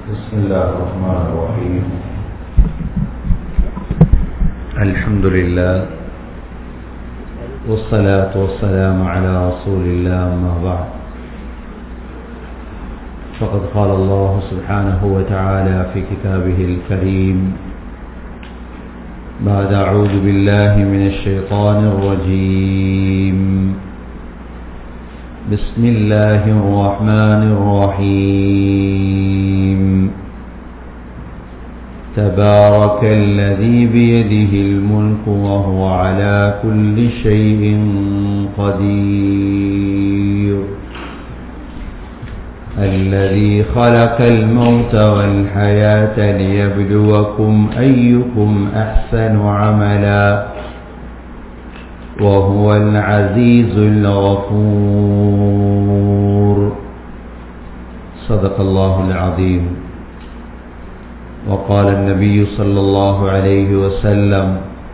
بسم الله الرحمن الرحيم الحمد لله والصلاة والسلام على رسول الله أما بعد فقد قال الله سبحانه وتعالى في كتابه الكريم بعد أعوذ بالله من الشيطان الرجيم بسم الله الرحمن الرحيم تبارك الذي بيده الملك وهو على كل شيء قدير الذي خلق الموت والحياة ليبلوكم أيكم أحسن عملا وهو العزيز الغفور صدق الله العظيم وقال النبي صلى الله عليه وسلم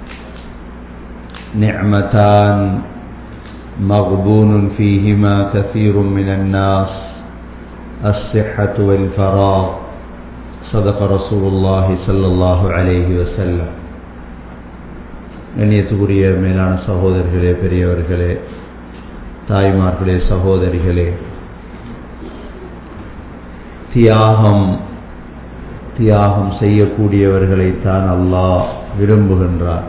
نعمتان مغبون فيهما كثير من الناس الصحة والفراغ صدق رسول الله صلى الله عليه وسلم கண்ணியத்துக்குரிய மேலான சகோதரர்களே பெரியவர்களே தாய்மார்களே சகோதரிகளே தியாகம் தியாகம் செய்யக்கூடியவர்களைத்தான் அல்லாஹ் விரும்புகின்றார்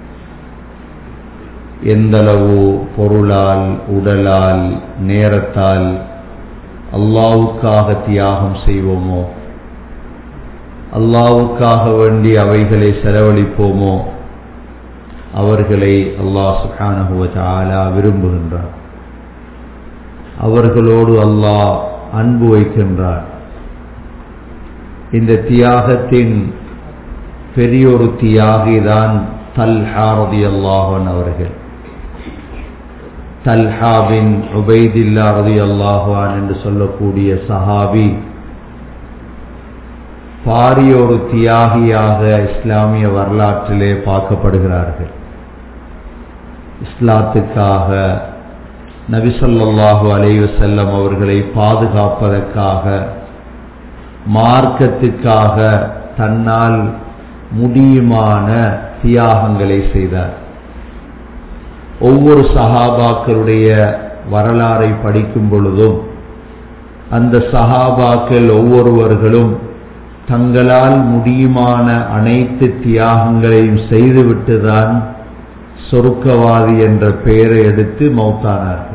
எந்தளவு பொருளால் உடலால் நேரத்தால் அல்லாவுக்காக தியாகம் செய்வோமோ அல்லாவுக்காக வேண்டி அவைகளை செலவழிப்போமோ அவர்களை அல்லாஹ் சுகானுவத்தாலா விரும்புகின்றார் அவர்களோடு அல்லாஹ் அன்பு வைக்கின்றார் இந்த தியாகத்தின் பெரியொரு தியாகிதான் தல்ஹாரதி அல்லாஹன் அவர்கள் தல்ஹாபின் உபைதில்லா ரதி அல்லாஹான் என்று சொல்லக்கூடிய சஹாபி பாரியொரு தியாகியாக இஸ்லாமிய வரலாற்றிலே பார்க்கப்படுகிறார்கள் இஸ்லாத்துக்காக நபிசல்லாஹு அலைவசல்லம் அவர்களை பாதுகாப்பதற்காக மார்க்கத்துக்காக தன்னால் முடியுமான தியாகங்களை செய்தார் ஒவ்வொரு சஹாபாக்களுடைய வரலாறை படிக்கும் பொழுதும் அந்த சஹாபாக்கள் ஒவ்வொருவர்களும் தங்களால் முடியுமான அனைத்து தியாகங்களையும் செய்துவிட்டுதான் சொருக்கவாதி என்ற பெயரை எடுத்து மௌத்தானார்கள்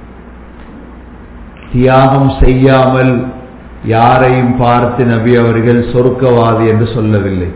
தியாகம் செய்யாமல் யாரையும் பார்த்து நபி அவர்கள் சொருக்கவாதி என்று சொல்லவில்லை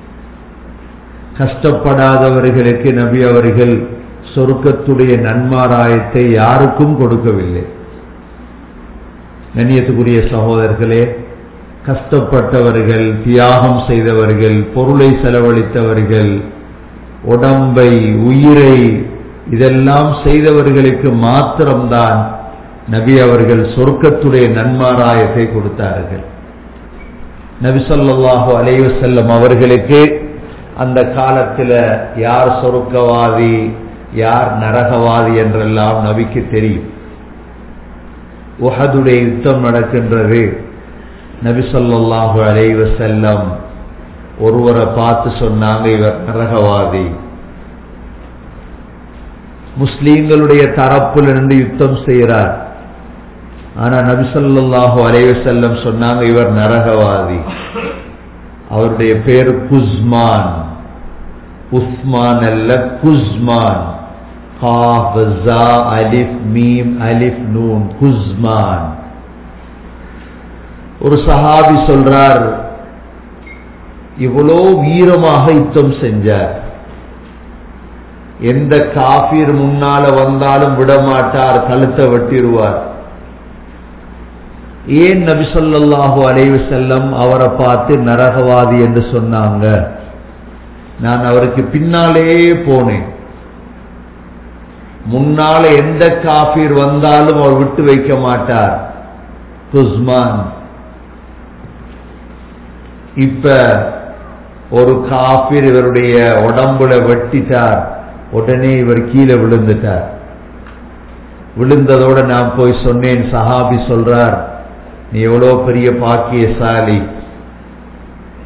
கஷ்டப்படாதவர்களுக்கு நபி அவர்கள் சொருக்கத்துடைய நன்மாராயத்தை யாருக்கும் கொடுக்கவில்லை கண்ணியத்துக்குரிய சகோதரர்களே கஷ்டப்பட்டவர்கள் தியாகம் செய்தவர்கள் பொருளை செலவழித்தவர்கள் உடம்பை உயிரை இதெல்லாம் செய்தவர்களுக்கு மாத்திரம்தான் நபி அவர்கள் சொர்க்கத்துடைய நன்மாராயத்தை கொடுத்தார்கள் நபி சொல்லாஹு அலைவசல்லம் அவர்களுக்கு அந்த காலத்தில் யார் சொருக்கவாதி யார் நரகவாதி என்றெல்லாம் நபிக்கு தெரியும் உஹதுடைய யுத்தம் நடக்கின்றது நபி சொல்லாஹு அலைவ செல்லம் ஒருவரை பார்த்து சொன்னாங்க இவர் நரகவாதி முஸ்லீம்களுடைய தரப்புல நின்று யுத்தம் செய்கிறார் ஆனா நபிசல்லாஹு அலைவ செல்லம் சொன்னாங்க இவர் நரகவாதி அவருடைய பேர் குஸ்மான் உஸ்மான் அல்ல குஸ்மான் அலிஃப் மீம் அலிஃப் நூன் குஸ்மான் ஒரு சஹாபி சொல்றார் இவ்வளோ வீரமாக யுத்தம் செஞ்சார் எந்த காபீர் முன்னால வந்தாலும் விடமாட்டார் கழுத்தை வெட்டிடுவார் ஏன் நபிசல்லாஹு அலைவு செல்லம் அவரை பார்த்து நரகவாதி என்று சொன்னாங்க நான் அவருக்கு பின்னாலே போனேன் முன்னால எந்த காபீர் வந்தாலும் அவர் விட்டு வைக்க மாட்டார் குஸ்மான் இப்ப ஒரு காபீர் இவருடைய உடம்புல வெட்டிட்டார் உடனே இவர் கீழே விழுந்துட்டார் விழுந்ததோட நான் போய் சொன்னேன் சஹாபி சொல்றார் நீ எவ்வளோ பெரிய பாக்கியசாலி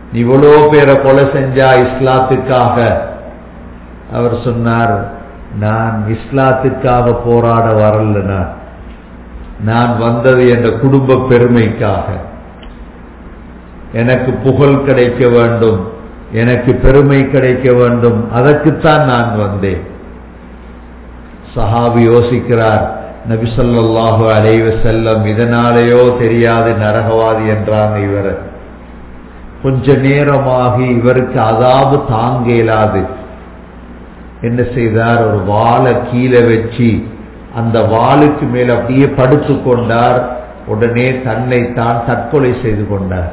நீ இவ்வளோ பேரை கொலை செஞ்சா இஸ்லாத்துக்காக அவர் சொன்னார் நான் இஸ்லாத்துக்காக போராட வரல நான் நான் வந்தது என்ற குடும்ப பெருமைக்காக எனக்கு புகழ் கிடைக்க வேண்டும் எனக்கு பெருமை கிடைக்க வேண்டும் அதற்குத்தான் நான் வந்தேன் சஹாபி யோசிக்கிறார் நபி ஸல்லல்லாஹு அலைஹி வஸல்லம் இதனாலேயோ தெரியாது நரகவாதி என்றாங்க இவர் கொஞ்ச நேரமாகி இவருக்கு அதாபு தாங்க இயலாது என்ன செய்தார் ஒரு வாளை கீழே வச்சு அந்த வாளுக்கு மேல் அப்படியே படுத்து கொண்டார் உடனே தன்னை தான் தற்கொலை செய்து கொண்டார்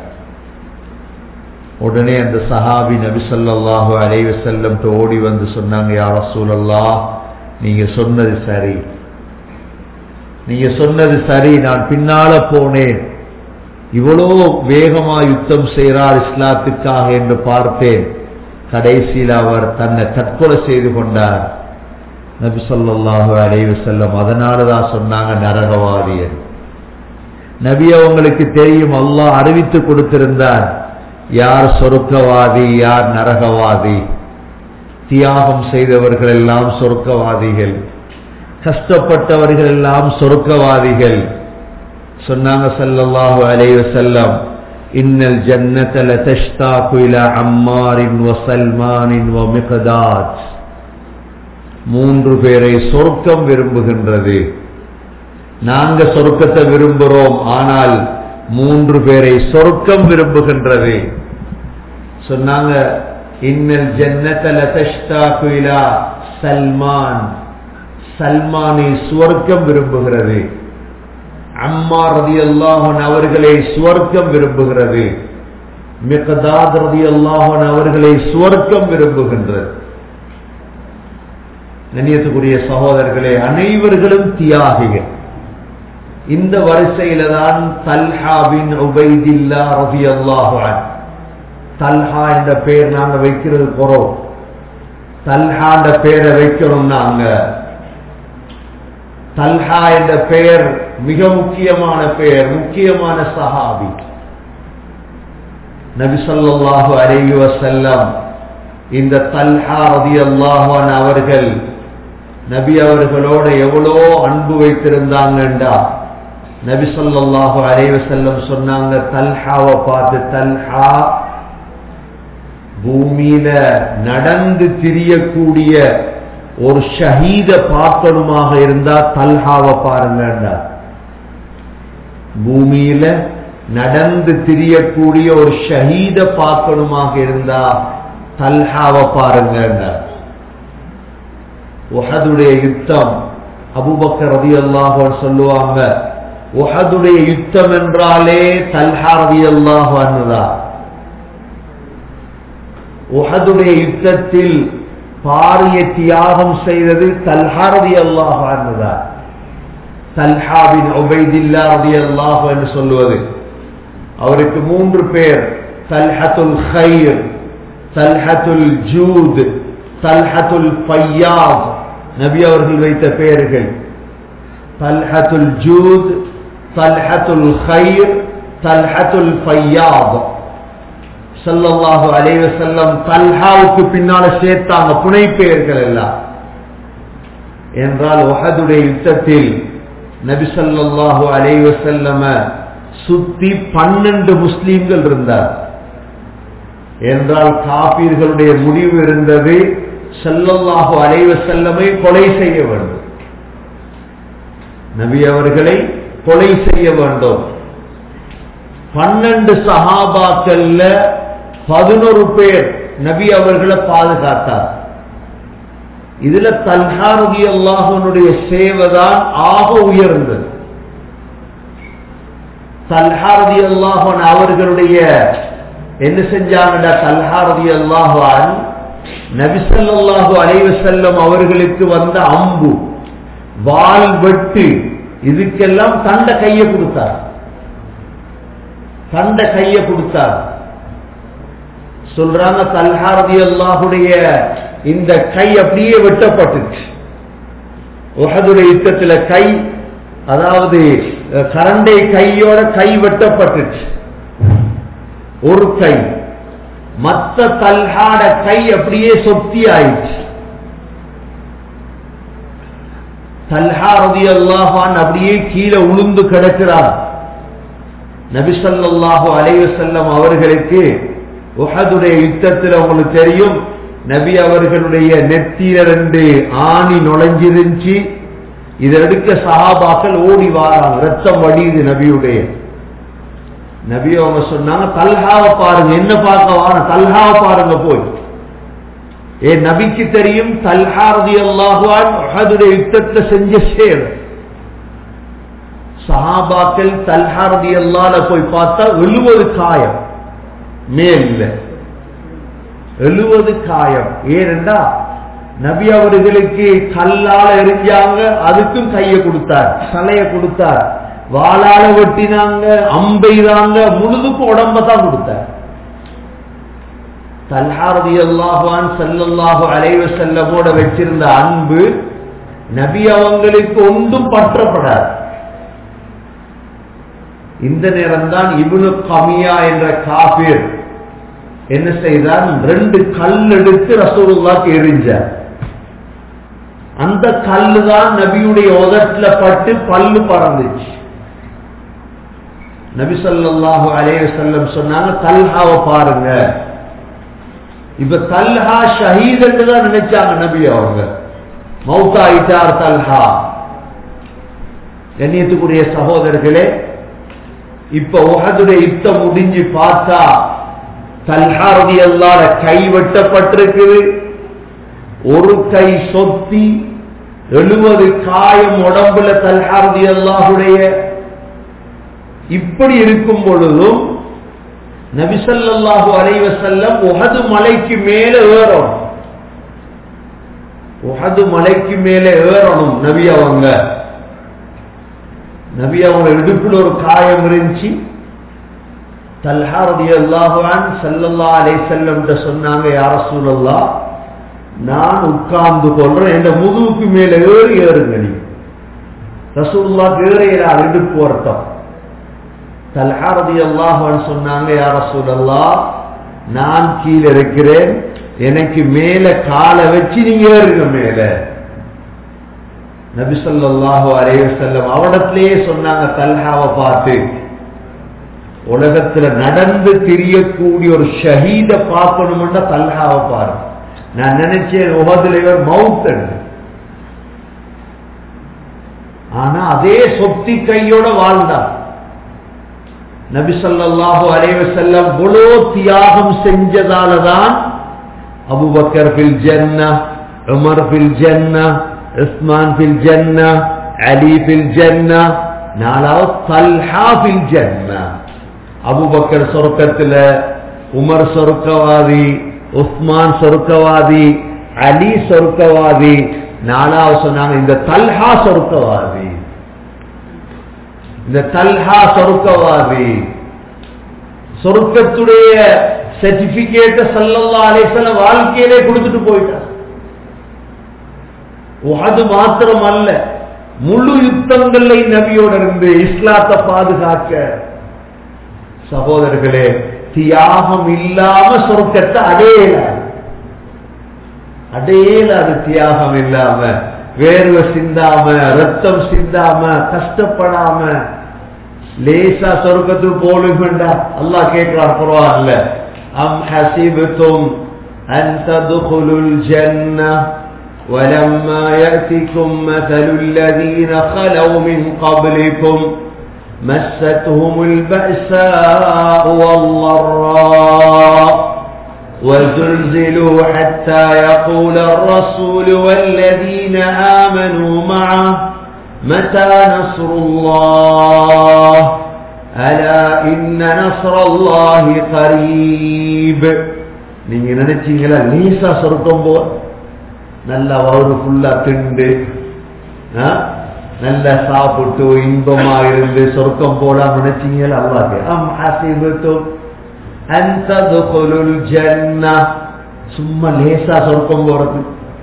உடனே அந்த சஹாபி நபி ஸல்லல்லாஹு அலைஹி வஸல்லம் ஓடி வந்து சொன்னாங்க யா ரசூலல்லாஹ் நீங்க சொன்னது சரி நீங்க சொன்னது சரி நான் பின்னால போனேன் இவ்வளோ வேகமா யுத்தம் செய்கிறார் இஸ்லாத்துக்காக என்று பார்த்தேன் கடைசியில் அவர் தன்னை தற்கொலை செய்து கொண்டார் நபி ஸல்லல்லாஹு அலைஹி வஸல்லம் அதனால தான் சொன்னாங்க நரகவாதியர் நபி அவங்களுக்கு தெரியும் அல்லாஹ் அறிவித்து கொடுத்திருந்தார் யார் சொருக்கவாதி யார் நரகவாதி தியாகம் செய்தவர்கள் எல்லாம் சொருக்கவாதிகள் கஷ்டப்பட்டவர்கள் எல்லாம் சொருக்கவாதிகள் சொன்னாங்க ஸல்லல்லாஹு அலைஹி வஸல்லம் இன்னல் ஜன்னத லதஷ்தாகு இலா அம்மாரின் வ சல்மானின் வ மிக்தாத் மூன்று பேரை சொர்க்கம் விரும்புகின்றது நாங்க சொர்க்கத்தை விரும்புகிறோம் ஆனால் மூன்று பேரை சொர்க்கம் விரும்புகின்றது சொன்னாங்க இன்னல் ஜன்னத லதஷ்தாகு இலா சல்மான் சல்மானை சுவர்க்கம் விரும்புகிறது அம்மா ரதி அல்லாஹன் அவர்களை சுவர்க்கம் விரும்புகிறது மிகதாத் ரதி அல்லாஹன் அவர்களை சுவர்க்கம் விரும்புகின்றது கண்ணியத்துக்குரிய சகோதரர்களே அனைவர்களும் தியாகிகள் இந்த வரிசையில தான் தல்ஹா பின் உபைதில்லா ரதி அல்லாஹான் தல்ஹா என்ற பெயர் நாங்க வைக்கிறது குறோம் தல்ஹா என்ற பெயரை வைக்கணும் நாங்க தல்ஹா என்ற பெயர் மிக முக்கியமான பெயர் முக்கியமான சஹாபி நபி ஸல்லல்லாஹு அலைஹி வஸல்லம் இந்த தல்ஹா ரலியல்லாஹு அவர்கள் நபி அவர்களோட எவ்வளோ அன்பு வைத்திருந்தாங்கண்டா நபி ஸல்லல்லாஹு அலைஹி வஸல்லம் சொன்னாங்க தல்ஹாவை பார்த்து தல்ஹா பூமியில நடந்து திரியக்கூடிய ஒரு ஷஹீத பார்க்கணுமாக இருந்தா தல்ஹாவை பாருங்கண்டா பூமியில நடந்து திரியக்கூடிய ஒரு ஷஹீத பார்க்கணுமாக இருந்தா தல்ஹாவை பாருங்கண்டா உஹதுடைய யுத்தம் அபுபக்கர் ரதி அல்லாஹ் சொல்லுவாங்க உஹதுடைய யுத்தம் என்றாலே தல்ஹா ரதி அல்லாஹ் உஹதுடைய யுத்தத்தில் பாரிய தியாகம் செய்தது தல்ஹாரதி அல்லாஹ் ஆனதார் தல்ஹாபின் உபைதில்லா ரதி அல்லாஹ் என்று சொல்லுவது அவருக்கு மூன்று பேர் தல்ஹத்துல் ஹைர் தல்ஹத்துல் ஜூத் தல்ஹத்துல் பையாத் நபி அவர்கள் வைத்த பெயர்கள் தல்ஹத்துல் ஜூத் தல்ஹத்துல் ஹைர் தல்ஹத்துல் பையாத் சல்லல்லாஹு அலைவ செல்லம் தல்ஹாவுக்கு பின்னால சேர்த்தாங்க புனை பெயர்கள் எல்லாம் என்றால் ஒஹதுடைய யுத்தத்தில் நபி சல்லாஹு அலைவ செல்லம சுத்தி பன்னெண்டு முஸ்லீம்கள் இருந்தார் என்றால் காப்பீர்களுடைய முடிவு இருந்தது செல்லல்லாஹு அலைவ செல்லமை கொலை செய்ய வேண்டும் நபி அவர்களை கொலை செய்ய வேண்டும் பன்னெண்டு சஹாபாக்கள்ல பதினொரு பேர் நபி அவர்களை பாதுகாத்தார் இதுல தல்ஹாரதி அல்லாஹனுடைய சேவைதான் ஆக உயர்ந்தது தல்ஹாரதி அல்லாஹன் அவர்களுடைய என்ன செஞ்சாங்கடா தல்ஹாரதி அல்லாஹான் நபிசல்லாஹு அலைவ செல்லம் அவர்களுக்கு வந்த அம்பு வால் வெட்டு இதுக்கெல்லாம் தண்ட கையை கொடுத்தார் தண்ட கையை கொடுத்தார் சொல்றாங்க தல்ஹாரதி அல்லாஹுடைய இந்த கை அப்படியே வெட்டப்பட்டுச்சு உஹதுடைய யுத்தத்துல கை அதாவது கரண்டை கையோட கை வெட்டப்பட்டுச்சு ஒரு கை மத்த தல்ஹாட கை அப்படியே சொத்தி ஆயிடுச்சு தல்ஹா ரதி அல்லாஹான் அப்படியே கீழே உளுந்து கிடக்கிறார் நபிசல்லாஹு அலைவசல்லம் அவர்களுக்கு உஹதுடைய யுத்தத்தில் உங்களுக்கு தெரியும் நபி அவர்களுடைய நெத்தியில ரெண்டு ஆணி நுழைஞ்சிருந்துச்சு இதை எடுக்க சஹாபாக்கள் ஓடி வாராங்க ரத்தம் வடியுது நபியுடைய நபி அவங்க சொன்னாங்க தல்ஹாவை பாருங்க என்ன பார்க்க வாங்க தல்ஹாவை பாருங்க போய் ஏ நபிக்கு தெரியும் தல்ஹாரதி அல்லாஹுவான் உஹதுடைய யுத்தத்துல செஞ்ச சேவை சஹாபாக்கள் தல்ஹாரதி அல்லால போய் பார்த்தா எழுபது காயம் மேல்ல எழுபது காயம் ஏனென்றா நபி அவர்களுக்கு கல்லால எரிஞ்சாங்க அதுக்கும் கையை கொடுத்தார் தலைய கொடுத்தார் வாளால வெட்டினாங்க அம்பெய்தாங்க முழுதுக்கும் உடம்ப தான் கொடுத்தார் தல்ஹாரதி அல்லாஹான் சல்லல்லாஹு அலைவ செல்லமோட வச்சிருந்த அன்பு நபி அவங்களுக்கு ஒன்றும் பற்றப்படாது இந்த நேரம் தான் இபுனு கமியா என்ற காபீர் என்ன செய்தார் ரெண்டு கல் எடுத்து ரசூலுல்லாக்கு எரிஞ்சார் அந்த கல்லு தான் நபியுடைய உதட்டுல பட்டு பல்லு பறந்துச்சு நபி சொல்லாஹு அலைய செல்லம் சொன்னாங்க தல்ஹாவை பாருங்க இப்ப தல்ஹா ஷஹீத் தான் நினைச்சாங்க நபி அவங்க மௌத்தாயிட்டார் தல்ஹா கண்ணியத்துக்குரிய சகோதரர்களே இப்ப உகதுடைய யுத்தம் முடிஞ்சு பார்த்தா தல்ஹாரதி அல்லாத கை வெட்டப்பட்டிருக்குது ஒரு கை சொத்தி எழுபது காயம் உடம்புல தல்ஹாரதி அல்லாஹுடைய இப்படி இருக்கும் பொழுதும் நபிசல்லாஹு அலைவ செல்லம் உகது மலைக்கு மேல ஏறணும் உகது மலைக்கு மேல ஏறணும் நபி அவங்க நபி அவங்க இடுப்புல ஒரு காயம் இருந்துச்சு தல்ஹாரதி அல்லாஹான் சல்லல்லா அலை செல்லம் சொன்னாங்க யார சூழல்லா நான் உட்கார்ந்து கொள்றேன் என் முதுகுக்கு மேல ஏறி ஏறுங்க நீ ரசூல்லா ஏறையிறார் இடுப்பு ஒருத்தம் தல்ஹாரதி அல்லாஹான் சொன்னாங்க யார சூழல்லா நான் கீழே இருக்கிறேன் எனக்கு மேல காலை வச்சு நீங்க ஏறுங்க மேல நபிசல்லாஹு அலைய செல்லம் அவடத்திலேயே சொன்னாங்க தல்ஹாவை பார்த்து உலகத்துல நடந்து தெரியக்கூடிய ஒரு ஷஹீத பார்க்கணும்னா தல்ஹாவை பாரு நான் நினைச்சேன் உகதுல இவர் மவுத் ஆனா அதே சொத்தி கையோட வாழ்ந்தார் நபி சொல்லாஹு அலைவ செல்லம் இவ்வளோ தியாகம் செஞ்சதாலதான் அபுபக்கர் பில் ஜன்னா உமர் பில் ஜன்னா உஸ்மான் பில் ஜன்னா அலி பில் ஜன்னா நாலாவது தல்ஹா பில் ஜன்னா அபுபக்கர் சொர்க்கத்துல உமர் சொர்க்கவாதி உஸ்மான் சொர்க்கவாதி அலி சொர்க்கவாதி நாலாவது சொன்னாங்க இந்த தல்ஹா சொர்க்கவாதி இந்த தல்ஹா சொர்க்கவாதி சொர்க்கத்துடைய சர்டிபிகேட்ட சல்லல்லா அலேசல வாழ்க்கையிலே கொடுத்துட்டு போயிட்டார் அது மாத்திரம் அல்ல முழு யுத்தங்கள்ல நபியோட இருந்து இஸ்லாத்தை பாதுகாக்க சகோதரர்களே தியாகம் இல்லாம சொர்க்கத்தை அடையலாது அடையலாது தியாகம் இல்லாம வேர்வை சிந்தாம ரத்தம் சிந்தாம கஷ்டப்படாம லேசா சொர்க்கத்துக்கு போலுங்கண்டா அல்லாஹ் கேட்கிறார் பரவாயில்ல அம் ஹசிபுத்தும் أن تدخلوا الجنة ولما يأتكم مثل الذين خلوا من قبلكم مستهم البأساء والضراء وزلزلوا حتى يقول الرسول والذين آمنوا معه متى نصر الله ألا إن نصر الله قريب நீங்க நினைச்சீங்களா லேசா சொர்க்கம் போ நல்ல வயிறு ஃபுல்லா திண்டு நல்ல சாப்பிட்டு இன்பமா இருந்து சொர்க்கம் போலாம் நினைச்சீங்களா அல்லாஹ் அம் ஹசிபத்தும் அன் ததுகுலுல் ஜன்னah சும்மா லேசா சொர்க்கம் போறது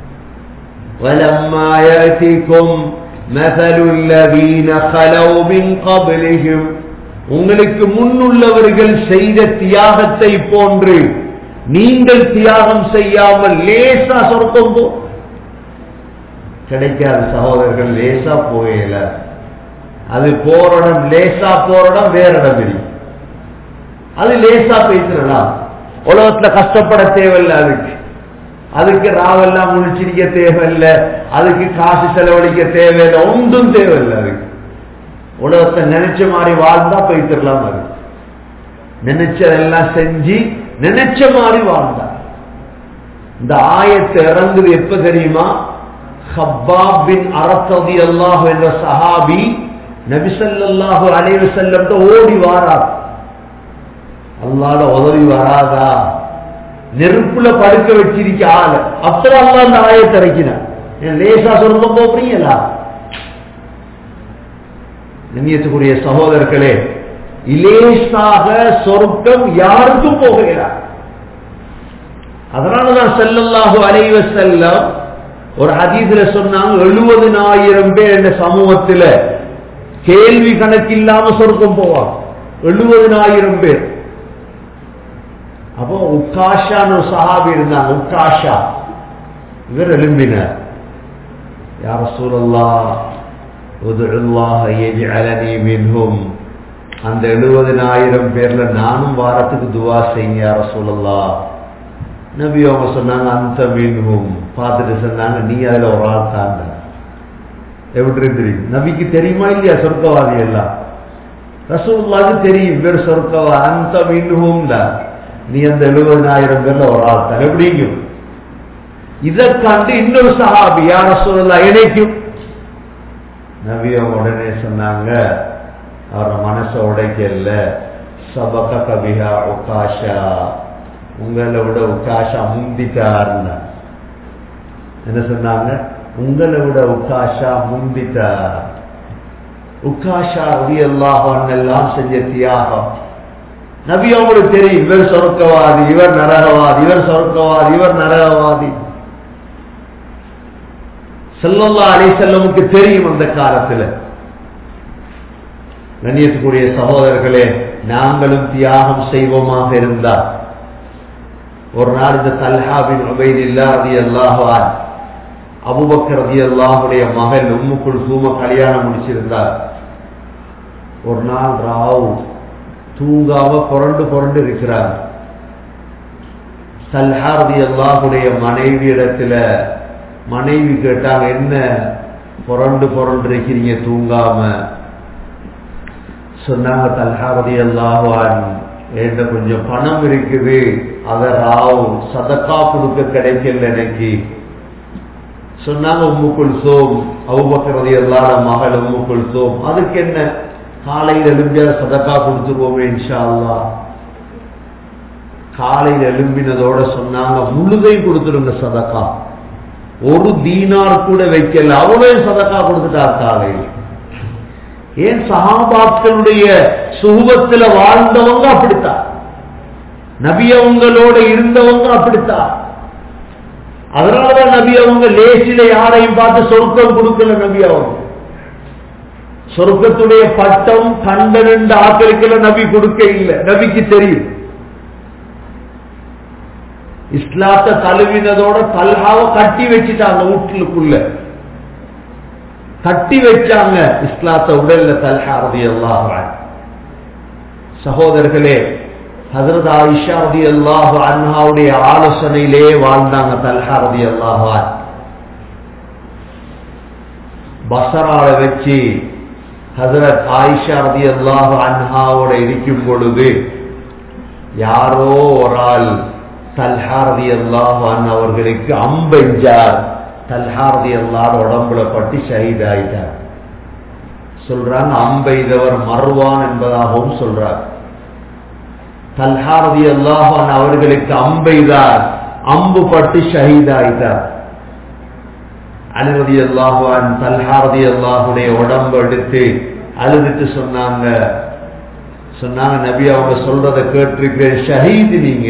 ولما يأتكم مثل الذين خلوا من قبلهم உங்களுக்கு முன்னுள்ளவர்கள் செய்த தியாகத்தை போன்று நீங்கள் தியாகம் செய்யாமல் லேசா சொர்க்கம் போ கிடைக்காது சகோதரர்கள் லேசா போகல அது போறடம் லேசா போறடம் வேற இடம் இருக்கு அது லேசா பேசுறலாம் உலகத்துல கஷ்டப்பட தேவையில்லை அதுக்கு அதுக்கு ராவெல்லாம் முழிச்சிருக்க தேவையில்லை அதுக்கு காசு செலவழிக்க தேவையில்லை ஒன்றும் தேவையில்லை அதுக்கு உலகத்தை நினைச்ச மாதிரி வாழ்ந்தா போய்த்திரலாம் அது நினைச்சதெல்லாம் செஞ்சு நினைச்ச மாதிரி வாழ்ந்தா இந்த ஆயத்தை இறங்குது எப்ப தெரியுமா ஹப்பாப் பின் அரசதி அல்லாஹ் என்ற சஹாபி நபிசல்லாஹு அலைவு செல்லம் ஓடி வாரார் அல்லாட உதவி வராதா நெருப்புல படுக்க வச்சிருக்க ஆளு அப்புறம் அல்லா அந்த ஆயத்தை இறக்கினார் லேசா சொர்க்கம் போறீங்களா நினையத்துக்குரிய சகோதரர்களே இலேசாக சொர்க்கம் யாருக்கும் போகிறார் அதனாலதான் செல்லல்லாஹு அலைவ செல்லம் ஒரு ஹதீதுல சொன்னாங்க எழுபதினாயிரம் பேர் இந்த சமூகத்துல கேள்வி கணக்கு இல்லாம சொர்க்கம் போவாங்க எழுபதினாயிரம் பேர் அப்போ உக்காஷான்னு ஒரு சஹாபி இருந்தாங்க உக்காஷா இவர் எழும்பினார் யார சூழல்லா மின்ஹும் அந்த எழுபதினாயிரம் பேர்ல நானும் வாரத்துக்கு துவா செய்யுங்க யார சூழல்லா நபி அவங்க சொன்னாங்க அந்த மீன்ஹும் பார்த்துட்டு சொன்னாங்க நீ அதுல ஒரு ஆள் தாண்ட எப்படி தெரியும் நபிக்கு தெரியுமா இல்லையா சொர்க்கவாதி எல்லாம் ரசூல்லாவுக்கு தெரியும் பேர் சொர்க்கவா அந்த மீன்ஹும் நீ அந்த எழுபதினாயிரம் பேர்ல ஒரு ஆள் தான் எப்படிங்கும் இதை கண்டு இன்னொரு சஹாபி யார சொல்லலாம் இணைக்கும் நபிய உடனே சொன்னாங்க அவர் மனசை உடைக்கல சபக கபிகா உக்காஷா உங்களை விட உக்காஷா முந்திட்டார்னா என்ன சொன்னாங்க உங்களை விட உக்காஷா முந்திட்டார் உக்காஷா ரவி எல்லாம் செஞ்ச தியாகம் நபி அவங்களுக்கு தெரியும் இவர் சொர்க்கவாதி இவர் நரகவாதி இவர் சொர்க்கவாதி இவர் நரகவாதி செல்லல்லா அலி செல்லமுக்கு தெரியும் அந்த காலத்தில் கண்ணியத்துக்குரிய சகோதரர்களே நாங்களும் தியாகம் செய்வோமாக இருந்தால் ஒரு நாள் இந்த தல்ஹாபின் உபைல் இல்லாதி அல்லாஹான் அபுபக்கர் ரதி அல்லாஹுடைய மகள் உம்முக்குள் சூம கல்யாணம் முடிச்சிருந்தார் ஒரு நாள் ராவ் தூங்காம புரண்டு புரண்டு இருக்கிறார் சல்ஹாரதி அல்லாஹுடைய மனைவி இடத்துல மனைவி கேட்டாங்க என்ன புரண்டு புரண்டு இருக்கிறீங்க தூங்காம சொன்னாங்க தல்ஹாரதி அல்லாஹான் என்கிட்ட கொஞ்சம் பணம் இருக்குது அதை ராவ் சதக்கா கொடுக்க கிடைக்கல எனக்கு சொன்னாங்க உம்முக்குள் சோம் அவுபக்கரதி எல்லார மகள் உம்முக்குள் சோம் அதுக்கு என்ன காலையில் எழும்பியா சதக்கா கொடுத்துருவோமே இன்ஷா அல்லா காலையில் எழும்பினதோட சொன்னாங்க முழுதையும் கொடுத்துருங்க சதக்கா ஒரு தீனார் கூட வைக்கல அவ்வளவு சதக்கா கொடுத்துட்டார் காலையில் ஏன் சகாபாக்களுடைய சுகத்துல வாழ்ந்தவங்க அப்படித்தான் நபி அவங்களோட இருந்தவங்க அப்படித்தான் அதனாலதான் நபி அவங்க லேசில யாரையும் பார்த்து சொர்க்கம் கொடுக்கல நபி அவங்க சொர்க்கத்துடைய பட்டம் கண்ட ரெண்டு ஆக்களுக்குள்ள நபி கொடுக்க இல்லை நபிக்கு தெரியும் இஸ்லாத்தை தழுவினதோட தல்ஹாவை கட்டி வச்சுட்டாங்க வீட்டுக்குள்ள கட்டி வச்சாங்க இஸ்லாத்தை உடல்ல தல்ஹா ரதி அல்லாஹ் சகோதரர்களே ஹசரத் ஆயிஷா ரதி அல்லாஹு அன்ஹாவுடைய ஆலோசனையிலே வாழ்ந்தாங்க தல்ஹா ரதி அல்லாஹான் பசரால வச்சு ஹசரத் ஆயிஷா ரதி அல்லாஹு அன்ஹாவோட இருக்கும் பொழுது யாரோ ஒரு ஆள் தல்ஹாரதி அல்லாஹான் அவர்களுக்கு அம்பெஞ்சார் தல்ஹாரதி அல்லாட உடம்புல பட்டு ஷஹீத் ஆயிட்டார் சொல்றாங்க அம்பெய்தவர் மறுவான் என்பதாகவும் சொல்றார் தல்ஹாரதி அல்லாஹான் அவர்களுக்கு அம்பெய்தார் அம்பு பட்டு ஷஹீத் ஆயிட்டார் அலுவதி அல்லாஹான் தல்ஹாரதி அல்லாஹுடைய உடம்பு எடுத்து அழுதுட்டு சொன்னாங்க சொன்னாங்க நபி அவங்க சொல்றத கேட்டிருக்கிறேன் ஷஹீது நீங்க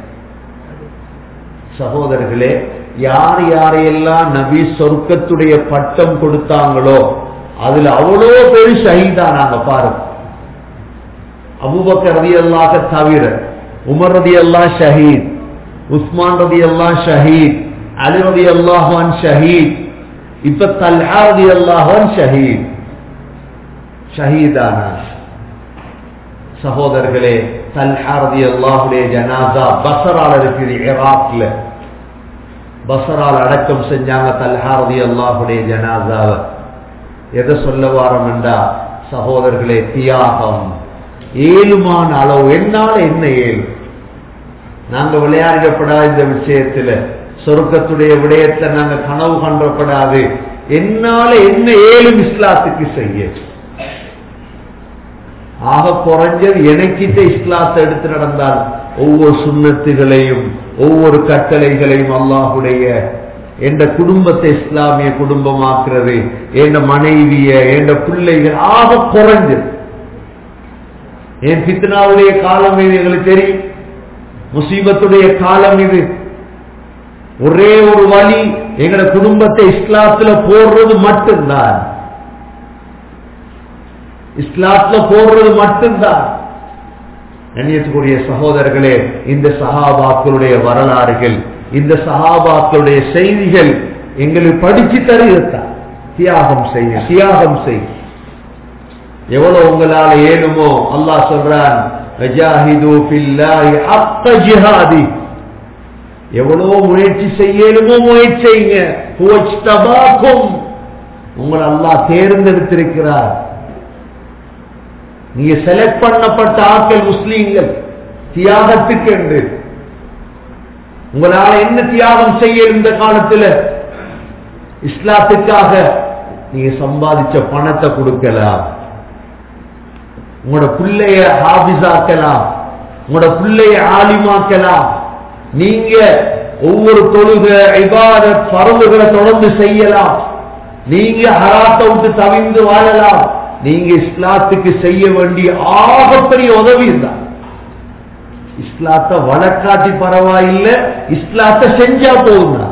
சகோதரர்களே யார் யாரையெல்லாம் நபி சொர்க்கத்துடைய பட்டம் கொடுத்தாங்களோ அதுல அவ்வளோ பேர் ஷஹீதானாங்க பாருங்க அபுபக்கர் ரதி அல்லாக தவிர உமர் ரதி அல்லா ஷஹீத் உஸ்மான் ரதி அல்லாஹ் ஷஹீத் அலி ரதி அல்லாஹான் ஷஹீத் இப்ப தல்ஹா ரதி அல்லாஹான் ஷஹீத் ஷஹீதானார் சகோதரர்களே தல்ஹா ரதி அல்லாஹுடைய ஜனாசா பசரால் இருக்குது ஈராக்ல பசரால் அடக்கம் செஞ்சாங்க தல்ஹா ரதி அல்லாஹுடைய ஜனாசாவை எதை சொல்ல வாரம் என்றா சகோதரர்களே தியாகம் ஏழுமான அளவு என்னால என்ன ஏழு நாங்க விளையாடப்படாத இந்த விஷயத்துல சொர்க்கத்துடைய விடயத்தை நாங்க கனவு கண்டப்படாது என்னால என்ன ஏழும் இஸ்லாத்துக்கு செய்ய ஆக குறைஞ்சது எனக்கிட்ட இஸ்லாத்தை எடுத்து நடந்தால் ஒவ்வொரு சுண்ணத்துகளையும் ஒவ்வொரு கட்டளைகளையும் அல்லாஹுடைய என்ற குடும்பத்தை இஸ்லாமிய குடும்பமாக்குறது என்ற மனைவிய என்ற பிள்ளைகள் ஆக குறைஞ்சது என் பித்னாவுடைய காலம் இது எங்களுக்கு தெரியும் முசீபத்துடைய காலம் இது ஒரே ஒரு வழி எங்கட குடும்பத்தை இஸ்லாத்துல போடுறது மட்டும்தான் இஸ்லாத்துல போடுறது மட்டும்தான் கண்ணியத்துக்குரிய சகோதரர்களே இந்த சஹாபாக்களுடைய வரலாறுகள் இந்த சஹாபாக்களுடைய செய்திகள் எங்களுக்கு படிச்சு தருகிறதா தியாகம் செய்ய தியாகம் செய்ய எவ்வளவு உங்களால ஏழுமோ அல்லாஹ் சொல்றான் எவ்வளவு முயற்சி செய்யலுமோ முயற்சி செய்யுங்க உங்களை அல்லாஹ் தேர்ந்தெடுத்திருக்கிறார் நீங்க செலக்ட் பண்ணப்பட்ட ஆட்கள் முஸ்லீம்கள் தியாகத்துக்கு என்று உங்களால என்ன தியாகம் செய்ய இந்த காலத்துல இஸ்லாத்துக்காக நீங்க சம்பாதிச்ச பணத்தை கொடுக்கலாம் உங்களோட பிள்ளைய ஹாபிஸாக்கலாம் உங்களோட பிள்ளைய ஆலிமாக்கலாம் நீங்க ஒவ்வொரு தொழுக இபாத பரவுகளை தொடர்ந்து செய்யலாம் நீங்க ஹராத்தை விட்டு தவிந்து வாழலாம் நீங்க இஸ்லாத்துக்கு செய்ய வேண்டிய ஆகப்பெரிய உதவி தான் இஸ்லாத்தை வழக்காட்டி பரவாயில்லை இஸ்லாத்தை செஞ்சா போதும்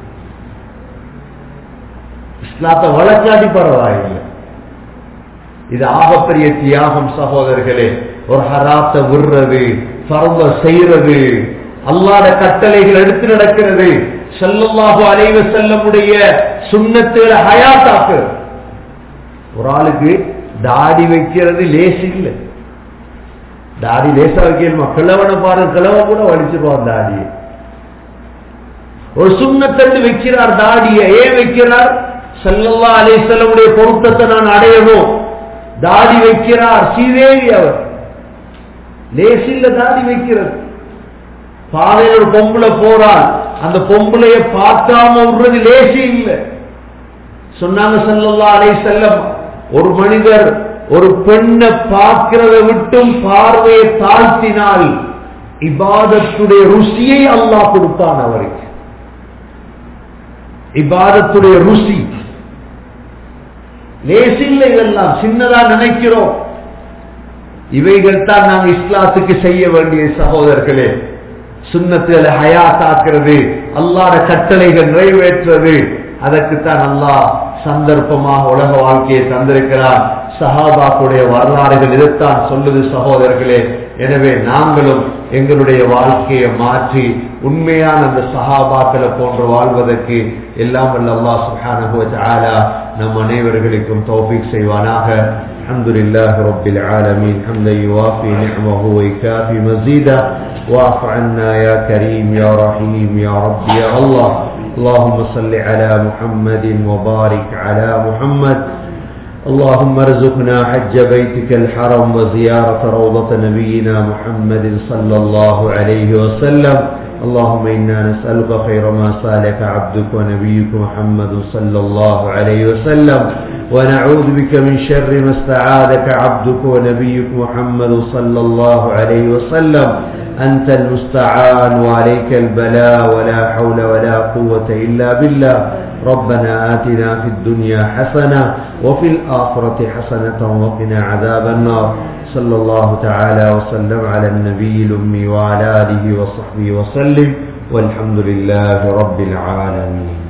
இஸ்லாத்தை வழக்காட்டி பரவாயில்லை இது ஆகப்பெரிய தியாகம் சகோதரர்களே ஒரு ஹராத்தை விடுறது பரவ செய்யறது அல்லாத கட்டளைகள் எடுத்து நடக்கிறது செல்லமாக அலைவ செல்லமுடைய சுண்ணத்துகளை ஹயாத்தாக்கு ஒரு ஆளுக்கு தாடி வைக்கிறது லேஸ் இல்லை தாடி லேசா வைக்கணுமா கிழவனை பாரு கிழவ கூட வலிச்சிருவான் தாடியை ஒரு சுண்ணத்தண்டு வைக்கிறார் தாடியை ஏன் வைக்கிறார் செல்லல்லா அலே செல்லமுடைய பொருத்தத்தை நான் அடையணும் தாடி வைக்கிறார் ஸ்ரீதேவி அவர் லேசில்ல தாடி வைக்கிறது பாதையில் ஒரு பொம்பளை போறாள் அந்த பொம்பளைய பார்க்காம விடுறது லேசி இல்லை சொன்னாங்க செல்லல்லா அலை செல்லம் ஒரு மனிதர் ஒரு பெண்ணை பார்க்கிறத விட்டும் பார்வையை தாழ்த்தினால் இபாதத்துடைய ருசியை அல்லாஹ் கொடுத்தான் அவருக்கு இபாதத்துடைய ருசி லேசில்ல இதெல்லாம் சின்னதா நினைக்கிறோம் இவைகள் தான் நாம் இஸ்லாத்துக்கு செய்ய வேண்டிய சகோதரர்களே சுண்ணத்துல ஹயாத்தாக்குறது அல்லாத கட்டளைகள் நிறைவேற்றுறது அதற்குத்தான் அல்லாஹ் சந்தர்ப்பமாக உலக வாழ்க்கையை தந்திருக்கிறார் சஹாபாக்குடைய வரலாறுகள் இதைத்தான் சொல்லுது சகோதரர்களே எனவே நாங்களும் எங்களுடைய வாழ்க்கையை மாற்றி உண்மையான அந்த சஹாபாக்களை போன்று வாழ்வதற்கு எல்லாம் வல்ல அல்லாஹ் சுப்ஹானஹு வ தஆலா நம் அனைவர்களுக்கும் தௌஃபீக் செய்வானாக الحمد لله رب العالمين حمدا يوافي نعمه ويكافي مزيدا واعف عنا يا كريم يا رحيم يا رب يا الله اللهم صل على محمد وبارك على محمد اللهم ارزقنا حج بيتك الحرم وزيارة روضة نبينا محمد صلى الله عليه وسلم اللهم إنا نسألك خير ما سالك عبدك ونبيك محمد صلى الله عليه وسلم ونعوذ بك من شر ما استعاذك عبدك ونبيك محمد صلى الله عليه وسلم أنت المستعان وعليك البلاء ولا حول ولا قوة إلا بالله ربنا آتنا في الدنيا حسنة وفي الآخرة حسنة وقنا عذاب النار صلى الله تعالى وسلم على النبي الأمي وعلى آله وصحبه وسلم والحمد لله رب العالمين